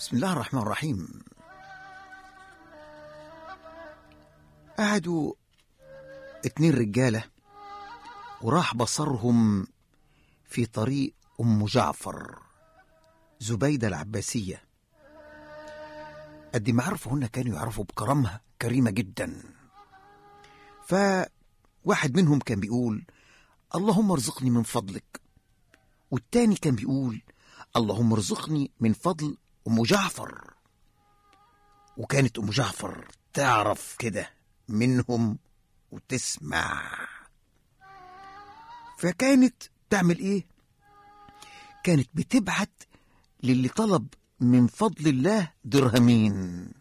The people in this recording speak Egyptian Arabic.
بسم الله الرحمن الرحيم قعدوا اتنين رجالة وراح بصرهم في طريق أم جعفر زبيدة العباسية قد ما عرفوا هن كانوا يعرفوا بكرمها كريمة جدا فواحد منهم كان بيقول اللهم ارزقني من فضلك والتاني كان بيقول اللهم ارزقني من فضل أم جعفر وكانت أم جعفر تعرف كده منهم وتسمع فكانت تعمل ايه كانت بتبعت للي طلب من فضل الله درهمين